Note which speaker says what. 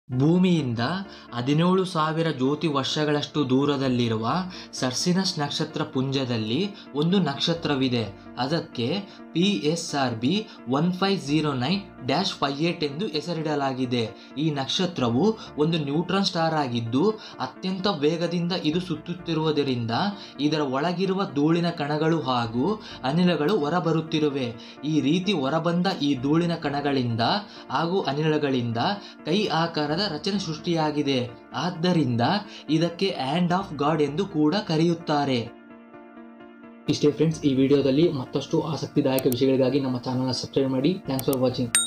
Speaker 1: ಭೂಮಿಯಿಂದ ಹದಿನೇಳು ಸಾವಿರ ಜ್ಯೋತಿ ವರ್ಷಗಳಷ್ಟು ದೂರದಲ್ಲಿರುವ ಸರ್ಸಿನಸ್ ನಕ್ಷತ್ರ ಪುಂಜದಲ್ಲಿ ಒಂದು ನಕ್ಷತ್ರವಿದೆ ಅದಕ್ಕೆ P S R B one five zero nine dash five eight ಎಂದು ಹೆಸರಿಡಲಾಗಿದೆ ಈ ನಕ್ಷತ್ರವು ಒಂದು ನ್ಯೂಟ್ರಾನ್ ಸ್ಟಾರ್ ಆಗಿದ್ದು ಅತ್ಯಂತ ವೇಗದಿಂದ ಇದು ಸುತ್ತುತ್ತಿರುವುದರಿಂದ ಇದರ ಒಳಗಿರುವ ಧೂಳಿನ ಕಣಗಳು ಹಾಗೂ ಅನಿಲಗಳು ಹೊರಬರುತ್ತಿರುವೆ ಈ ರೀತಿ ಹೊರಬಂದ ಈ ಧೂಳಿನ ಕಣಗಳಿಂದ ಹಾಗೂ ಅನಿಲಗಳಿಂದ ಕೈ ಆಕಾರದ ರಚನೆ ಸೃಷ್ಟಿಯಾಗಿದೆ ಆದ್ದರಿಂದ ಇದಕ್ಕೆ ಹ್ಯಾಂಡ್ ಆಫ್ ಗಾಡ್ ಎಂದು ಕೂಡ ಕರೆಯುತ್ತಾರೆ ಇಷ್ಟೇ ಫ್ರೆಂಡ್ಸ್ ಈ ವಿಡಿಯೋದಲ್ಲಿ ಮತ್ತಷ್ಟು ಆಸಕ್ತಿದಾಯಕ ವಿಷಯಗಳಿಗಾಗಿ ನಮ್ಮ ಚಾನಲ್ನ ಸಬ್ಸ್ಕ್ರೈಬ್ ಮಾಡಿ ಥ್ಯಾಂಕ್ಸ್ ಫಾರ್ ವಾಚಿಂಗ್